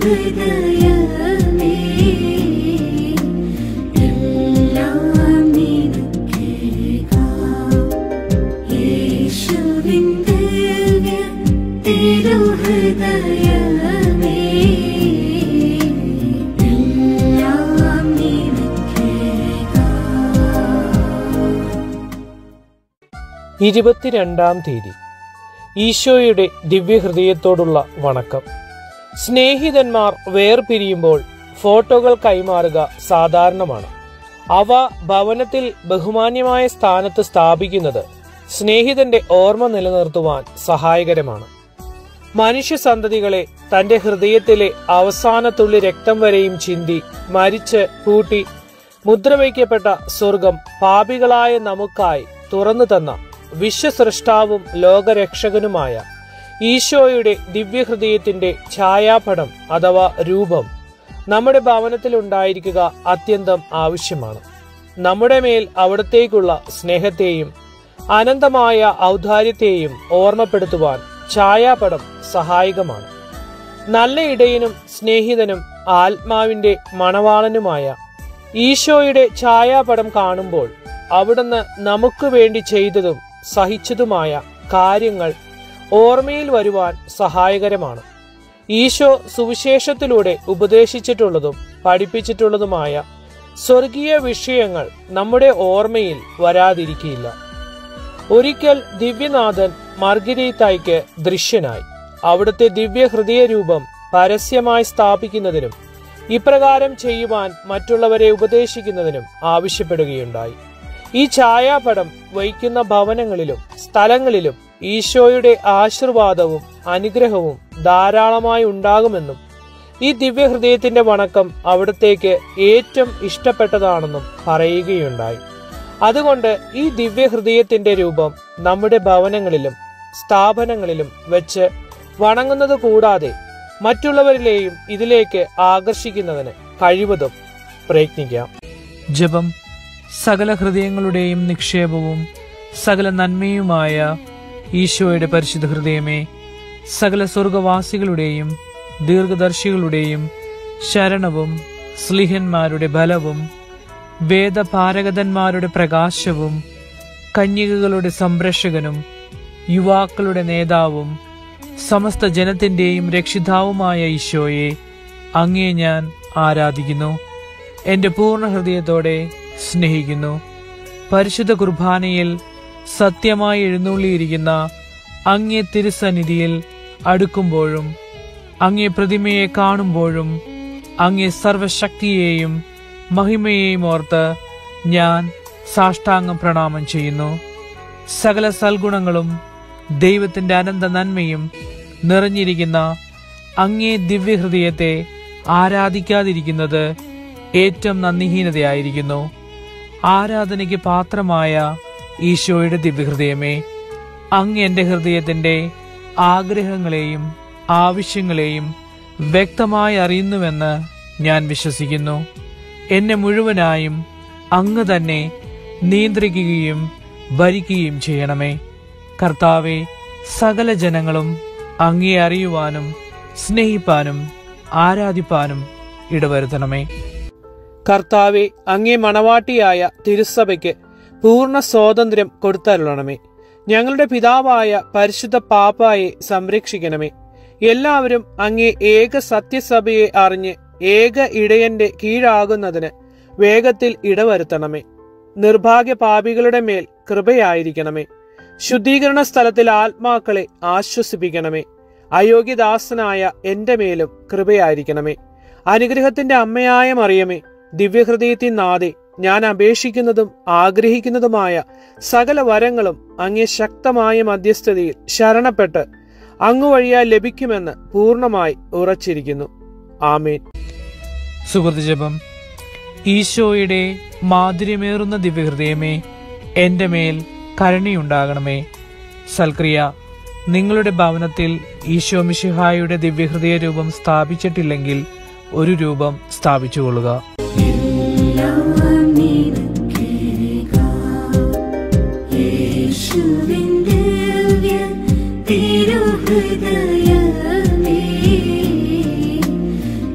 തിരുഹൃദയമേ എല്ലാം നിനക്കേകാം യേശുവിൻ ദിവ്യ തിരുഹൃദയമേ എല്ലാം നിനക്കേകാം ഇരുപത്തിരണ്ടാം തീയതി ഈശോയുടെ ദിവ്യഹൃദയത്തോടുള്ള വണക്കം സ്നേഹിതന്മാർ വേർപിരിയുമ്പോൾ ഫോട്ടോകൾ കൈമാറുക സാധാരണമാണ് അവ ഭവനത്തിൽ ബഹുമാന്യമായ സ്ഥാനത്ത് സ്ഥാപിക്കുന്നത് സ്നേഹിതന്റെ ഓർമ്മ നിലനിർത്തുവാൻ സഹായകരമാണ് മനുഷ്യ സന്തതികളെ തന്റെ ഹൃദയത്തിലെ അവസാനത്തുള്ളി രക്തം വരെയും ചിന്തി മരിച്ച് പൂട്ടി മുദ്രവയ്ക്കപ്പെട്ട സ്വർഗം പാപികളായ നമുക്കായി തുറന്നു തന്ന വിശ്വസൃഷ്ടാവും ലോകരക്ഷകനുമായ ഈശോയുടെ ദിവ്യഹൃദയത്തിന്റെ ഛായാപടം അഥവാ രൂപം നമ്മുടെ ഭവനത്തിൽ ഉണ്ടായിരിക്കുക അത്യന്തം ആവശ്യമാണ് നമ്മുടെ മേൽ അവിടത്തേക്കുള്ള സ്നേഹത്തെയും അനന്തമായ ഔദാര്യത്തെയും ഓർമ്മപ്പെടുത്തുവാൻ ഛായാപടം സഹായകമാണ് നല്ല ഇടയനും സ്നേഹിതനും ആത്മാവിന്റെ മണവാളനുമായ ഈശോയുടെ ഛായാപടം കാണുമ്പോൾ അവിടുന്ന് നമുക്ക് വേണ്ടി ചെയ്തതും സഹിച്ചതുമായ കാര്യങ്ങൾ ഓർമ്മയിൽ വരുവാൻ സഹായകരമാണ് ഈശോ സുവിശേഷത്തിലൂടെ ഉപദേശിച്ചിട്ടുള്ളതും പഠിപ്പിച്ചിട്ടുള്ളതുമായ സ്വർഗീയ വിഷയങ്ങൾ നമ്മുടെ ഓർമ്മയിൽ വരാതിരിക്കില്ല ഒരിക്കൽ ദിവ്യനാഥൻ മർഗരീത്തായ്ക്ക് ദൃശ്യനായി അവിടുത്തെ ദിവ്യ ഹൃദയരൂപം പരസ്യമായി സ്ഥാപിക്കുന്നതിനും ഇപ്രകാരം ചെയ്യുവാൻ മറ്റുള്ളവരെ ഉപദേശിക്കുന്നതിനും ആവശ്യപ്പെടുകയുണ്ടായി ഈ ഛായാപടം വയ്ക്കുന്ന ഭവനങ്ങളിലും സ്ഥലങ്ങളിലും ഈശോയുടെ ആശീർവാദവും അനുഗ്രഹവും ധാരാളമായി ഉണ്ടാകുമെന്നും ഈ ദിവ്യഹൃദയത്തിന്റെ വണക്കം അവിടത്തേക്ക് ഏറ്റവും ഇഷ്ടപ്പെട്ടതാണെന്നും പറയുകയുണ്ടായി അതുകൊണ്ട് ഈ ദിവ്യഹൃദയത്തിന്റെ രൂപം നമ്മുടെ ഭവനങ്ങളിലും സ്ഥാപനങ്ങളിലും വെച്ച് വണങ്ങുന്നത് കൂടാതെ മറ്റുള്ളവരിലെയും ഇതിലേക്ക് ആകർഷിക്കുന്നതിന് കഴിവതും പ്രയത്നിക്കാം ജപം സകല ഹൃദയങ്ങളുടെയും നിക്ഷേപവും സകല നന്മയുമായ ഈശോയുടെ പരിശുദ്ധ ഹൃദയമേ സകല സ്വർഗവാസികളുടെയും ദീർഘദർശികളുടെയും ശരണവും സ്ലിഹന്മാരുടെ ബലവും വേദപാരഗതന്മാരുടെ പ്രകാശവും കന്യകകളുടെ സംരക്ഷകനും യുവാക്കളുടെ നേതാവും സമസ്ത ജനത്തിന്റെയും രക്ഷിതാവുമായ ഈശോയെ അങ്ങേ ഞാൻ ആരാധിക്കുന്നു എന്റെ പൂർണ്ണ ഹൃദയത്തോടെ സ്നേഹിക്കുന്നു പരിശുദ്ധ കുർബാനയിൽ സത്യമായി എഴുന്നള്ളിയിരിക്കുന്ന അങ്ങേ തിരുസന്നിധിയിൽ അടുക്കുമ്പോഴും അങ്ങേ പ്രതിമയെ കാണുമ്പോഴും അങ്ങേ സർവശക്തിയെയും മഹിമയെയും ഓർത്ത് ഞാൻ സാഷ്ടാംഗം പ്രണാമം ചെയ്യുന്നു സകല സൽഗുണങ്ങളും ദൈവത്തിന്റെ അനന്ത നന്മയും നിറഞ്ഞിരിക്കുന്ന അങ്ങേ ദിവ്യഹൃദയത്തെ ആരാധിക്കാതിരിക്കുന്നത് ഏറ്റവും നന്ദിഹീനതയായിരിക്കുന്നു ആരാധനയ്ക്ക് പാത്രമായ ഈശോയുടെ ദിവ്യഹൃദയമേ അങ്ങ് എൻ്റെ ഹൃദയത്തിന്റെ ആഗ്രഹങ്ങളെയും ആവശ്യങ്ങളെയും വ്യക്തമായി അറിയുന്നുവെന്ന് ഞാൻ വിശ്വസിക്കുന്നു എന്നെ മുഴുവനായും അങ്ങ് തന്നെ നിയന്ത്രിക്കുകയും ഭരിക്കുകയും ചെയ്യണമേ കർത്താവെ സകല ജനങ്ങളും അങ്ങേ അറിയുവാനും സ്നേഹിപ്പാനും ആരാധിപ്പാനും ഇടവരുത്തണമേ കർത്താവെ അങ്ങേ മണവാട്ടിയായ തിരുസഭയ്ക്ക് പൂർണ്ണ സ്വാതന്ത്ര്യം കൊടുത്തരുളണമേ ഞങ്ങളുടെ പിതാവായ പരിശുദ്ധ പാപ്പായെ സംരക്ഷിക്കണമേ എല്ലാവരും അങ്ങേ ഏക സത്യസഭയെ അറിഞ്ഞ് ഏക ഇടയന്റെ കീഴാകുന്നതിന് വേഗത്തിൽ ഇടവരുത്തണമേ നിർഭാഗ്യ പാപികളുടെ മേൽ കൃപയായിരിക്കണമേ ശുദ്ധീകരണ സ്ഥലത്തിൽ ആത്മാക്കളെ ആശ്വസിപ്പിക്കണമേ അയോഗ്യദാസനായ എന്റെ മേലും കൃപയായിരിക്കണമേ അനുഗ്രഹത്തിന്റെ അമ്മയായ മറിയമേ ദിവ്യഹൃദയത്തിൻ നാദെ ഞാൻ അപേക്ഷിക്കുന്നതും ആഗ്രഹിക്കുന്നതുമായ സകല വരങ്ങളും അങ്ങേ ശക്തമായ മധ്യസ്ഥതയിൽ ശരണപ്പെട്ട് അങ്ങു വഴിയാൽ ലഭിക്കുമെന്ന് പൂർണ്ണമായി ഉറച്ചിരിക്കുന്നു ആമേൻ സുഹൃത്ത് ജപം ഈശോയുടെ മാധുര്യമേറുന്ന ദിവ്യഹൃദയമേ എൻ്റെ മേൽ കരുണയുണ്ടാകണമേ സൽക്രിയ നിങ്ങളുടെ ഭവനത്തിൽ ഈശോ മിശിഹായുടെ ദിവ്യഹൃദയ രൂപം സ്ഥാപിച്ചിട്ടില്ലെങ്കിൽ ഒരു രൂപം സ്ഥാപിച്ചുകൊള്ളുക എല്ലാം നിനക്കേകാം. യേശുവിൻ ദിവ്യ തിരുഹൃദയമേ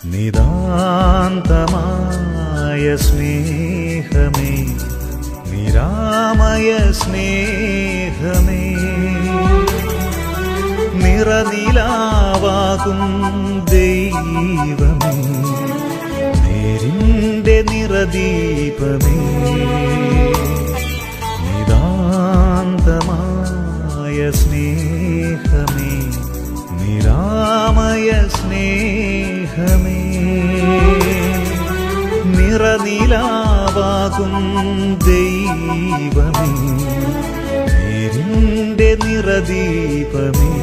നിതാന്തമായ സ്നേഹമേ നിരാമയ സ്നേഹമേ നിറനിലാവാകും ദൈവമേ നേരിൻ്റെ നിറദീപമേ നിതാന്തമായ സ്നേഹമേ നിരാമയ സ്നേഹമേ നിറനിലാവാകും ദൈവമേ നേരിൻ്റെ നിറദീപമേ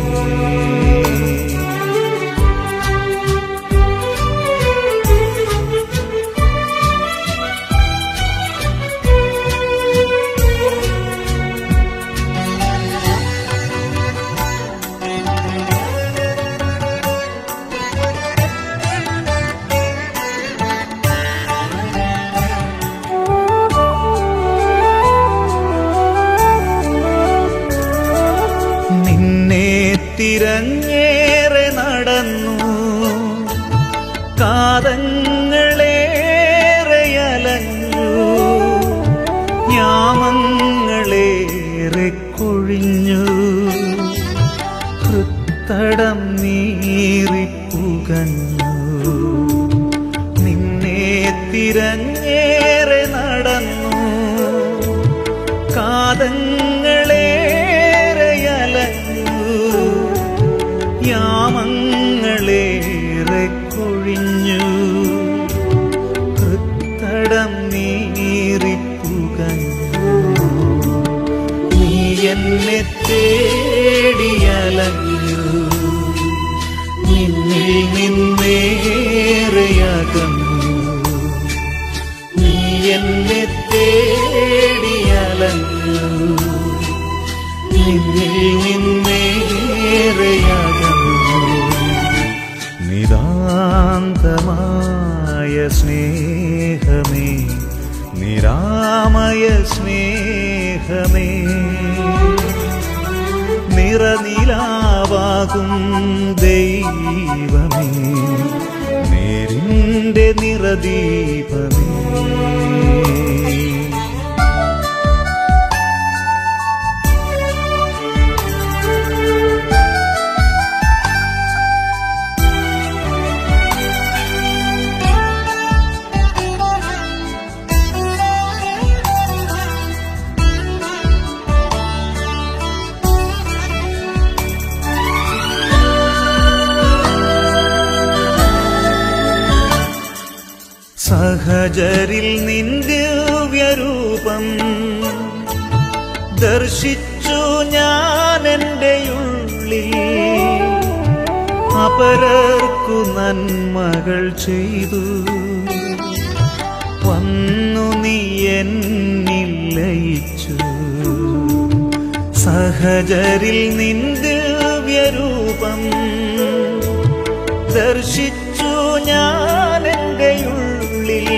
നിന്നെ തിരഞ്ഞേറെ നടന്നു കാതങ്ങളേറെ അലഞ്ഞു യാമങ്ങളേറെ കൊഴിഞ്ഞു കൃത്തടം നീറിപ്പുകഞ്ഞു നിന്നെ തിരഞ്ഞേറെ നടന്നു കാതങ്ങളേറെ അലഞ്ഞു യാമങ്ങളേറെ കൊഴിഞ്ഞു കൃത്തടം നീറിപ്പുകഞ്ഞു നീ എന്നെ തേടിയലഞ്ഞു നിന്നിൽ നിന്നേറെയകന്നു നീ എന്നെ തേടിയലഞ്ഞു നിന്നിൽ നിന്നേറെയകന്നു നിതാന്തമായ സ്നേഹമേ നിരാമയ സ്നേഹമേ നിറനിലാവാകും ദൈവമേ നേരിൻ്റെ നിറദീപമേ സഹജരിൽ നിന്ദിവ്യരൂപം ദർശിച്ചു ഞാൻ എൻ്റെ ഉള്ളിൽ അപരർക്കു നന്മകൾ ചെയ്തു വന്നു നീ എന്നിൽ ലയിച്ചു സഹജരിൽ നിന്ദിവ്യരൂപം ദർശിച്ചു ഞാൻ എൻ്റെ ഉള്ളിൽ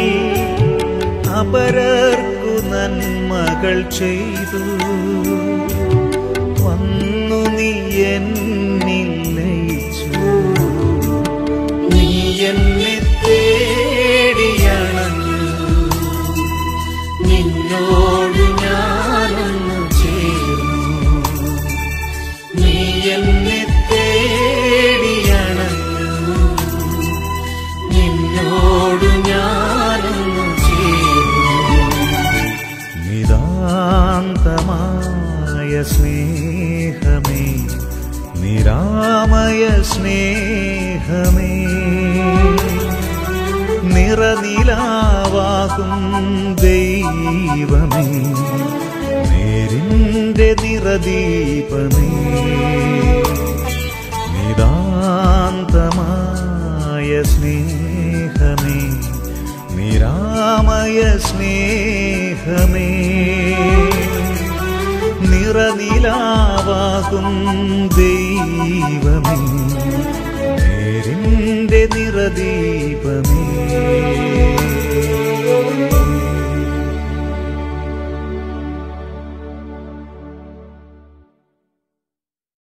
അപരർക്കു നന്മകൾ ചെയ്തു വന്നു നീ എന്നിൽ ലയിച്ചു നീ എന്നെ തേടിയണഞ്ഞു നിന്നോട് ഞാനൊന്നു ചേർന്നു നീ എന്നെ തേടിയണഞ്ഞു നിന്നോട് ഞാനൊന്നു ചേർന്നു നിതാന്തമായ സ്നേഹമേ നിരാമയ സ്നേഹമേ നിറനിലാവാകും ദൈവമേ നേരിൻ്റെ നിറദീപമേ നിതാന്തമായ സ്നേഹമേ നിരാമയ സ്നേഹമേ നിറനിലാവാകും ദൈവമേ നേരിൻ്റെ നിറദീപമേ